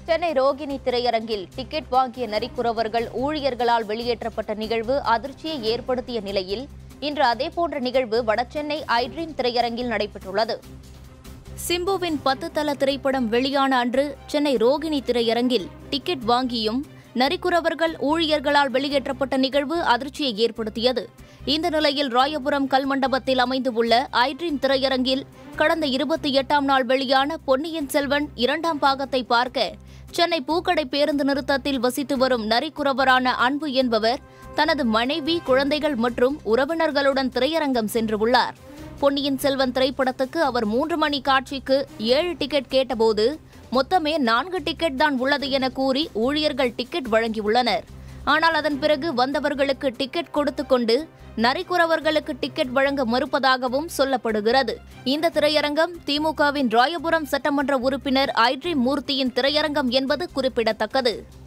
சென்னை ரோகிணி திரையரங்கில் டிக்கெட் வாங்கிய நரிக்குறவர்கள் ஊழியர்களால் வெளியேற்றப்பட்ட நிகழ்வு அதிர்ச்சியை ஏற்படுத்திய நிலையில் இன்று அதேபோன்ற நிகழ்வு வடசென்னை ஐட்ரீம் திரையரங்கில் நடைபெற்றுள்ளது சிம்புவின் பத்து தல திரைப்படம் வெளியான அன்று சென்னை ரோகிணி திரையரங்கில் டிக்கெட் வாங்கியும் நரிக்குறவர்கள் ஊழியர்களால் வெளியேற்றப்பட்ட நிகழ்வு அதிர்ச்சியை ஏற்படுத்தியது இந்த நிலையில் ராயபுரம் கல்மண்டபத்தில் அமைந்துள்ள ஐட்ரீம் திரையரங்கில் கடந்த இருபத்தி எட்டாம் நாள் வெளியான பொன்னியின் செல்வன் இரண்டாம் பாகத்தை பார்க்க சென்னை பூக்கடை பேருந்து நிறுத்தத்தில் வசித்து வரும் நரிக்குறவரான அன்பு என்பவர் தனது மனைவி குழந்தைகள் மற்றும் உறவினர்களுடன் திரையரங்கம் சென்றுள்ளார் பொன்னியின் செல்வன் திரைப்படத்துக்கு அவர் மூன்று மணி காட்சிக்கு ஏழு டிக்கெட் கேட்டபோது மொத்தமே நான்கு டிக்கெட் தான் உள்ளது என கூறி ஊழியர்கள் டிக்கெட் வழங்கியுள்ளனர் ஆனால் அதன் பிறகு வந்தவர்களுக்கு டிக்கெட் கொடுத்து கொண்டு நரிக்குறவர்களுக்கு டிக்கெட் வழங்க மறுப்பதாகவும் சொல்லப்படுகிறது இந்த திரையரங்கம் திமுகவின் ராயபுரம் சட்டமன்ற உறுப்பினர் ஐட்ரி மூர்த்தியின் திரையரங்கம் என்பது குறிப்பிடத்தக்கது